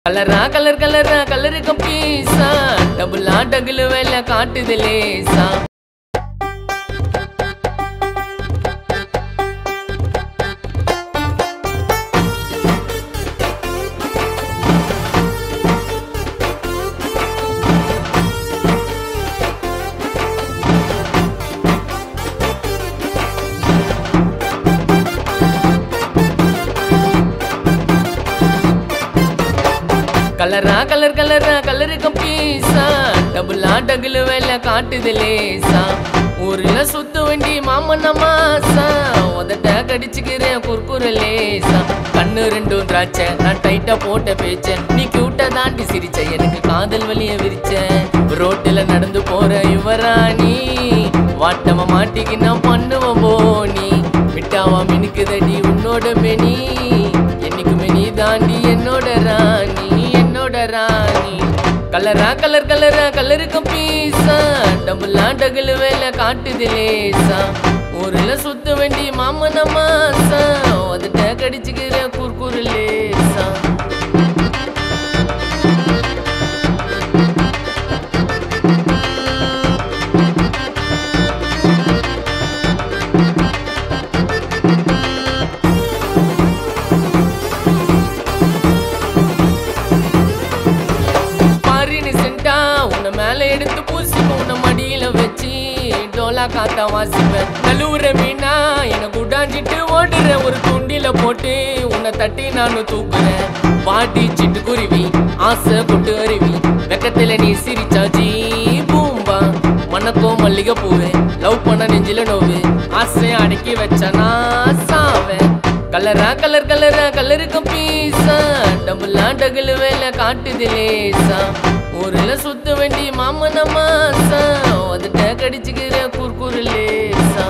கலரா கலர் கலரா கலருக்கு பீஸா டபுளா டகுலு வேலை காட்டுது லேசா கலரா கலர் கலரா கலருக்கு பீஸா டபுளா டகுலு வேலை காட்டுது லேசா ஊர்ல சுத்து வண்டி மாமன்ன மாசா உதட்ட கடிச்சுக்கிறேன் குறுக்குற லேசா கண்ணு ரெண்டும் திராட்சை நான் டைட்டா போட்ட பேச்ச நீ கியூட்ட தாண்டி சிரிச்ச எனக்கு காதல் வலிய விரிச்ச ரோட்டுல நடந்து போற யுவராணி வாட்டம மாட்டிக்கு நான் பண்ணுவோம் போனி விட்டாவா மினுக்குதடி உன்னோட மெனி என்னைக்குமே நீ தாண்டி என்னோட ராணி என்னோட ராணி கலரா கலர் கலரா கலருக்கு பீஸா டபுளா டகுலு வேலை காட்டுது லேசா ஊர்ல சுத்த வேண்டி மாமன மாசா அதுட்ட கடிச்சுக்கிற குறுக்குறு லேசா பாரின்னு சென்டா உன்னை மேல எடுத்து பூசிப்ப உன்னை மடியில வச்சு டோலா காத்தா வாசிப்பேன் நலுவுற மீனா என குடாஞ்சிட்டு ஓடுற ஒரு துண்டில போட்டு உன்னை தட்டி நானும் தூக்குறேன் பாட்டி சிட்டு குருவி ஆசை கொட்டு அருவி வெக்கத்துல நீ சிரிச்சா ஜீ பூம்பா மணக்கோ மல்லிகை பூவே லவ் பண்ண நெஞ்சில நோவு ஆசையை அடக்கி வச்ச நான் சாவேன் கலரா கலர் கலரா கலருக்கு பீஸா டபுளா டகுலு வேலை காட்டுது லேசா ஊர்ல சுத்த வேண்டி மாமன மாசா அதுட்ட கடிச்சுக்கிற குறுக்குறு லேசா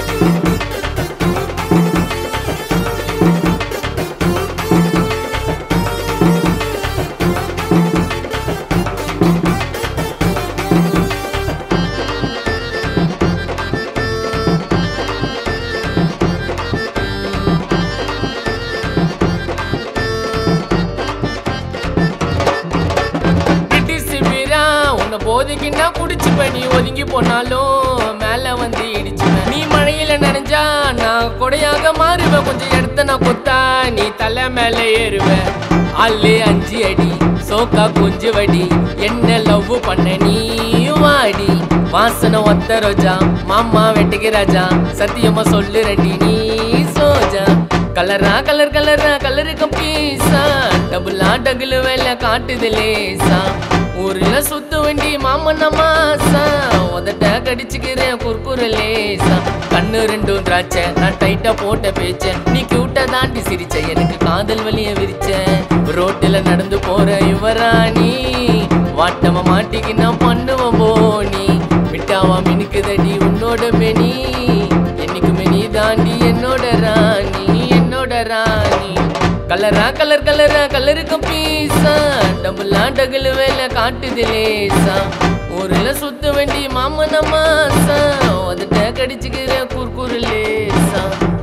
பிரிட்டிஷ் வீரா உன்னை போதைக்குன்னா குடிச்சு நீ ஒதுங்கி போனாலும் மேல வந்து இடிச்சுவேன் நீ மழையில நனைஞ்சா நான் கொடையாக மாறுவேன் கொஞ்சம் இடத்த நான் கொத்தா நீ தலை மேல ஏறுவ அல்லு அஞ்சு அடி சோக்கா கொஞ்சு வடி என்ன லவ் பண்ண நீ வாடி வாசனை ஒத்த ரோஜா மாமா வெட்டுக்கு ராஜா சத்தியமா சொல்லு ரெடி நீ சோஜா கலரா கலர் கலரா கலருக்கு பீஸா டபுளா டகுலு வேலை காட்டுது லேசா ஊர்ல சுத்து வண்டி மாமன்ன மாசா உதட்ட கடிச்சுக்கிறேன் குறுக்குற லேசா கண்ணு ரெண்டும் திராட்சை நான் டைட்டா போட்ட பேச்ச நீ கியூட்ட தாண்டி சிரிச்ச எனக்கு காதல் வலிய விரிச்ச ரோட்டுல நடந்து போற யுவராணி வாட்டம மாட்டிக்கு நான் பண்ணுவோம் போனி விட்டாவா மினுக்குதடி உன்னோட மெனி என்னைக்குமே நீ தாண்டி என்னோட ராணி என்னோட ராணி கலரா கலர் கலரா கலருக்கு பீஸா டபுளா டகுலு வேலை காட்டுது லேசா ஊர்ல சுத்த வேண்டி மாமன மாசா அதுட்ட கடிச்சுக்கிற குறுக்குறு லேசா